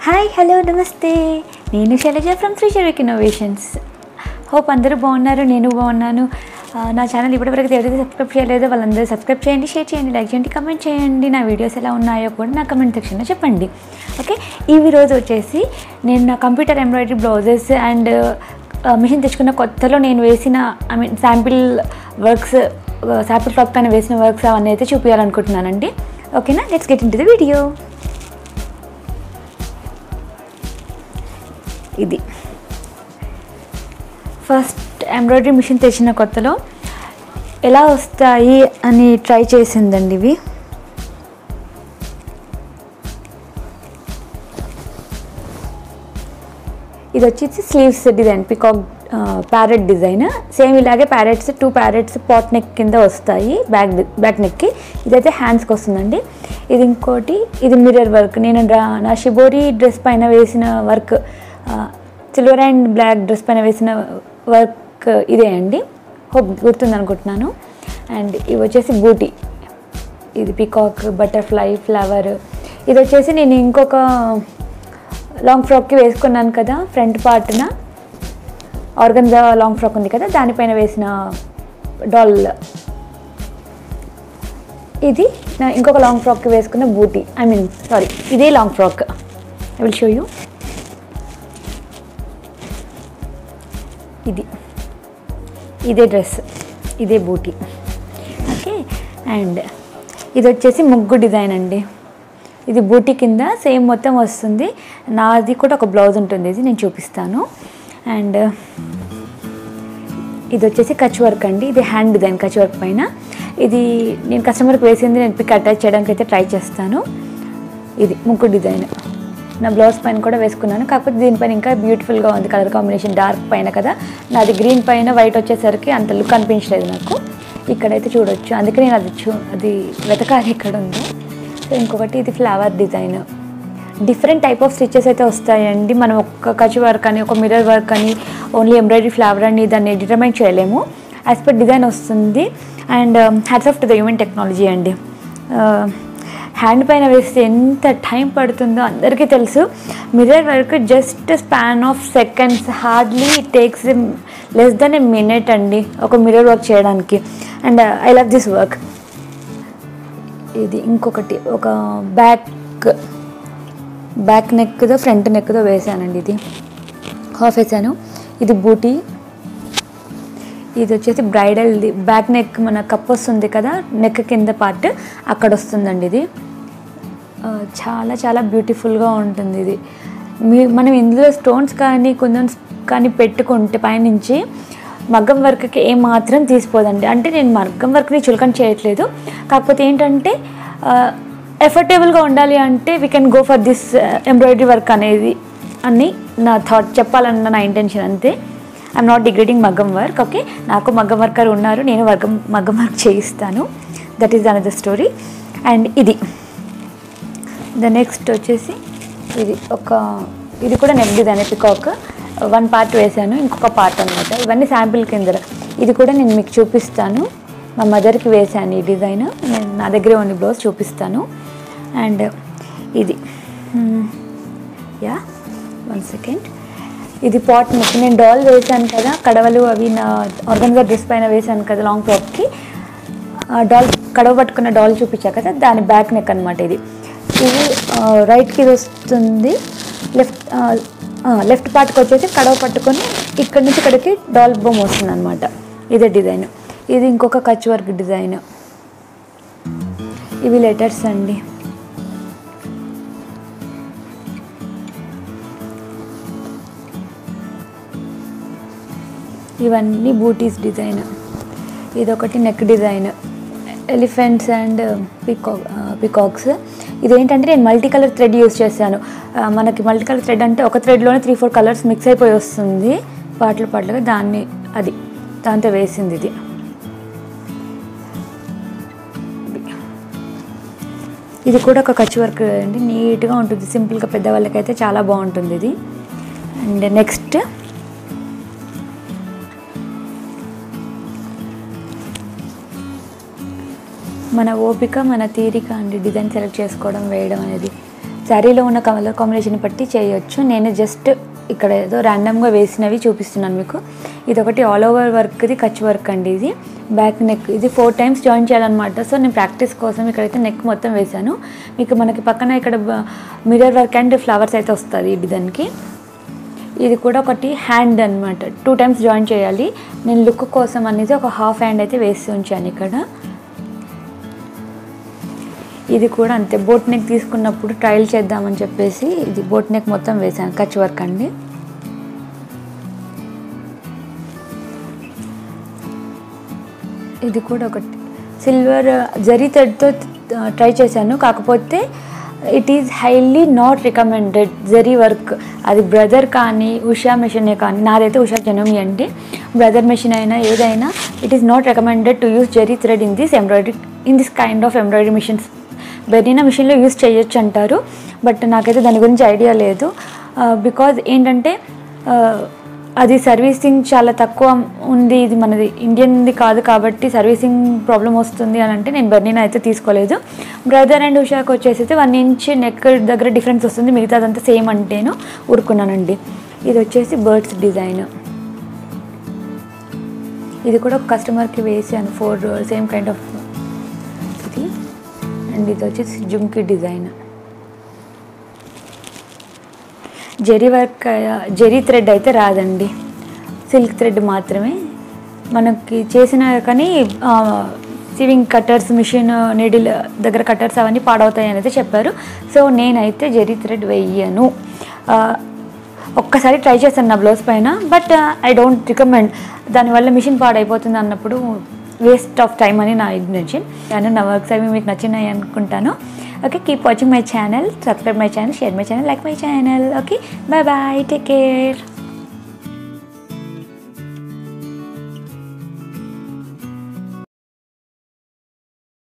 hi hello నమస్తే నేను Shailaja from future innovations hope అందరూ బాగున్నారు నేను బాగున్నాను ఆ, నా ఛానల్ ఇప్పటివరకు ఎవరైతే సబ్స్క్రైబ్ చేయలేదో వాళ్ళందరూ సబ్స్క్రైబ్ చేయండి షేర్ చేయండి లైక్ చేయండి కమెంట్ చేయండి నా వీడియోస్ ఎలా ఉన్నాయో కూడా నా కమెంట్ సెక్షన్లో చెప్పండి ఓకే ఈ రోజు వచ్చేసి నేను నా computer embroidery blouses and machine తెచ్చుకున్న కొత్తలో నేను వేసిన I mean sample works sample cloth పైన వేసిన వర్క్స్ అవన్నీ అయితే చూపించాలనుకుంటున్నానండి ఓకేనా let's get into the video ఇది ఫస్ట్ ఎంబ్రాయిడరీ మిషన్ తెచ్చిన కొత్తలో ఎలా వస్తాయి అని ట్రై చేసిందండి ఇవి ఇది వచ్చేసి sleeves design peacock parrot design same ఇలాగే parrots two parrots pot neck కింద వస్తాయి బ్యాక్ బ్యాక్ నెక్కి ఇదైతే హ్యాండ్స్కి వస్తుందండి ఇది ఇంకోటి ఇది మిర్రర్ వర్క్ నేను డ్రా- నా షిబోరి డ్రెస్ పైన వేసిన work silver and black dress పైన వేసిన వర్క్ ఇదే అండి హోప్ గుర్తుంది అనుకుంటున్నాను అండ్ ఇవి వచ్చేసి బూటీ ఇది పికాక్ బటర్ఫ్లై ఫ్లవర్ ఇది వచ్చేసి నేను ఇంకొక లాంగ్ ఫ్రాక్కి వేసుకున్నాను కదా ఫ్రంట్ పార్ట్న ఆర్గన్జా లాంగ్ ఫ్రాక్ ఉంది కదా దానిపైన వేసిన డాల్ ఇది నా ఇంకొక లాంగ్ ఫ్రాక్కి వేసుకున్న బూటీ ఐ మీన్ సారీ ఇదే long frock I will show you ఇది ఇదే డ్రెస్ ఇదే బూటీ ఓకే అండ్ ఇది వచ్చేసి ముగ్గు డిజైన్ అండి ఇది బూటీ కింద సేమ్ మొత్తం వస్తుంది నాది కూడా ఒక బ్లౌజ్ ఉంటుంది ఇది నేను చూపిస్తాను అండ్ ఇది వచ్చేసి కచ్ వర్క్ అండి ఇది హ్యాండ్ డిజైన్ కచ్ వర్క్ పైన ఇది నేను కస్టమర్కి వేసింది నేను పిక్ అటాచ్ చేయడానికి అయితే ట్రై చేస్తాను ఇది ముగ్గు డిజైన్ నా బ్లౌజ్ పైన కూడా వేసుకున్నాను కాకపోతే దీనిపైన ఇంకా బ్యూటిఫుల్గా ఉంది కలర్ కాంబినేషన్ డార్క్ పైన కదా నాది గ్రీన్ పైన వైట్ వచ్చేసరికి అంత లుక్ అనిపించలేదు నాకు ఇక్కడైతే చూడొచ్చు అందుకే నేను అది చూ అది వెతకాలి ఎక్కడ ఉందో సో ఇంకొకటి ఇది flower design different type of stitches అయితే వస్తాయండి మనం ఒక కచ్ వర్క్ అని ఒక మిర్రర్ వర్క్ అని ఓన్లీ ఎంబ్రాయిడరీ ఫ్లవర్ అని దాన్ని డిటర్మైన్ చేయలేము యాజ్ పర్ డిజైన్ వస్తుంది and hats off to the human technology అండి హ్యాండ్ పైన వేస్తే ఎంత టైం పడుతుందో అందరికీ తెలుసు mirror work just span of seconds hardly takes less than a minute అండి ఒక మిర్రర్ వర్క్ చేయడానికి and I love this work ఇది ఇంకొకటి ఒక బ్యాక్ బ్యాక్ నెక్దో ఫ్రంట్ నెక్దో వేసానండి ఇది హాఫ్ వేసాను ఇది బూటీ ఇది వచ్చేసి బ్రైడల్ది బ్యాక్ నెక్ మన కప్ వస్తుంది కదా నెక్ కింద పార్ట్ అక్కడ వస్తుందండి ఇది ఆ, చాలా చాలా బ్యూటిఫుల్గా ఉంటుంది ఇది మీ మనం ఇందులో స్టోన్స్ కానీ కుందన్స్ కానీ పెట్టుకుంటే పైనుంచి మగ్గం వర్క్కి ఏం మాత్రం తీసిపోదండి అంటే నేను మగ్గం వర్క్ని చులకన చేయట్లేదు కాకపోతే ఏంటంటే ఎఫర్టబుల్గా ఉండాలి అంటే we can go for this embroidery work అనేది అని నా థాట్ చెప్పాలన్న నా ఇంటెన్షన్ అంతే ఐఎమ్ నాట్ డిగ్రేడింగ్ మగ్గం వర్క్ ఓకే నాకు మగ్గం వర్కర్ ఉన్నారు నేను వర్గం మగ్గం వర్క్ చేయిస్తాను that is another story and ఇది ద నెక్స్ట్ వచ్చేసి ఇది ఒక ఇది కూడా neck design peacock one part వేసాను ఇంకొక పార్ట్ అనమాట ఇవన్నీ శాంపిల్ కింద ఇది కూడా నేను మీకు చూపిస్తాను మా మదర్కి వేసాను ఈ డిజైన్ నేను నా దగ్గరే ఉన్న బ్లౌజ్ చూపిస్తాను అండ్ ఇది యా వన్ సెకండ్ ఇది పాట్ నెక్ నేను డాల్ వేసాను కదా కడవలు అవి నా ఆర్గన్గా డ్రెస్ పైన వేసాను కదా లాంగ్ ఫ్రాక్కి ఆ డాల్ కడవ పట్టుకున్న డాల్ చూపించా కదా దాని బ్యాక్ నెక్ అనమాట ఇది ఇది ఆ, రైట్కి ఇది వస్తుంది లెఫ్ట్ ఆ, ఆ, లెఫ్ట్ పార్ట్కి వచ్చేసి కడవ పట్టుకొని ఇక్కడ నుంచి ఇక్కడికి డాల్ బొమ్మ వస్తుంది అనమాట ఇదే డిజైన్ ఇది ఇంకొక కచ్ వర్క్ డిజైన్ ఇవి లెటర్స్ అండి ఇవన్నీ బూటీస్ డిజైన్ ఇదొకటి neck design elephants and peacock peacocks ఇదేంటంటే నేను మల్టీ కలర్ థ్రెడ్ యూస్ చేశాను ఆ, మనకి మల్టీ కలర్ థ్రెడ్ అంటే ఒక థ్రెడ్లోనే త్రీ ఫోర్ కలర్స్ మిక్స్ అయిపోయి వస్తుంది పాటలు పాటలుగా దాన్ని అది దాంతో వేసింది ఇది ఇది కూడా ఒక కచ్ వర్క్ అండి నీట్గా ఉంటుంది సింపుల్గా పెద్దవాళ్ళకైతే చాలా బాగుంటుంది ఇది అండ్ నెక్స్ట్ మన ఓపిక మన తీరిక అండి డిజైన్ సెలెక్ట్ చేసుకోవడం వేయడం అనేది శారీలో ఉన్న కలర్ కాంబినేషన్ బట్టి చేయొచ్చు నేను జస్ట్ ఇక్కడ ఏదో ర్యాండమ్గా వేసినవి చూపిస్తున్నాను మీకు ఇది ఒకటి ఆల్ ఓవర్ వర్క్ది కచ్ వర్క్ అండి ఇది బ్యాక్ నెక్ ఇది ఫోర్ టైమ్స్ జాయిన్ చేయాలన్నమాట సో నేను ప్రాక్టీస్ కోసం ఇక్కడైతే నెక్ మొత్తం వేశాను మీకు మనకి పక్కన ఇక్కడ మిర్రర్ వర్క్ అండ్ ఫ్లవర్స్ అయితే వస్తుంది ఈ డిజైన్కి ఇది కూడా ఒకటి హ్యాండ్ అనమాట టూ టైమ్స్ జాయిన్ చేయాలి నేను లుక్ కోసం అనేది ఒక హాఫ్ హ్యాండ్ అయితే వేసి ఉంచాను ఇక్కడ ఇది కూడా అంతే బోట్ నెక్ తీసుకున్నప్పుడు ట్రయల్ చేద్దామని చెప్పేసి ఇది బోట్ నెక్ మొత్తం వేసాను కచ్ వర్క్ అండి ఇది కూడా ఒకటి సిల్వర్ జరీ థ్రెడ్తో ట్రై చేశాను కాకపోతే it is highly not recommended zari work అది బ్రదర్ కానీ ఉషా మెషినే కానీ నాదైతే ఉషా జనమి అండి బ్రదర్ మెషిన్ అయినా ఏదైనా it is not recommended to use zari thread in this embroidery in this kind of embroidery machines బెరీనా మిషన్లో యూస్ చేయొచ్చు అంటారు బట్ నాకైతే దాని గురించి ఐడియా లేదు బికాజ్ ఏంటంటే ఆ, అది సర్వీసింగ్ చాలా తక్కువ ఉంది ఇది మనది ఇండియన్ది కాదు కాబట్టి సర్వీసింగ్ ప్రాబ్లం వస్తుంది అని అంటే నేను బెర్నీనా అయితే తీసుకోలేదు బ్రదర్ అండ్ ఉషాకి వచ్చేసి అయితే వన్ ఇంచ్ నెక్ దగ్గర డిఫరెన్స్ వస్తుంది మిగతా అదంతా సేమ్ అంటేను ఊరుకున్నానండి ఇది వచ్చేసి బర్డ్స్ డిజైన్ ఇది కూడా ఒక కస్టమర్కి వేసాను ఫోర్ సేమ్ కైండ్ ఆఫ్ ఇది అండ్ ఇది వచ్చేసి jhumki design zari work zari thread అయితే రాదండి సిల్క్ థ్రెడ్ మాత్రమే మనకి చేసిన కానీ సివింగ్ కట్టర్స్ మిషన్ నీడిల్ దగ్గర కట్టర్స్ అవన్నీ పాడవుతాయి అని అయితే చెప్పారు సో నేనైతే జెరీ థ్రెడ్ వెయ్యను ఆ, ఒక్కసారి ట్రై చేశాను నా బ్లౌజ్ పైన బట్ ఐ డోంట్ రికమెండ్ దానివల్ల మిషన్ పాడైపోతుంది అన్నప్పుడు వేస్ట్ ఆఫ్ టైం అని నా ఇంటెన్షన్ నేను నా వర్క్స్ అవి మీకు నచ్చినాయి అనుకుంటాను okay keep watching my channel subscribe my channel share my channel like my channel okay bye bye take care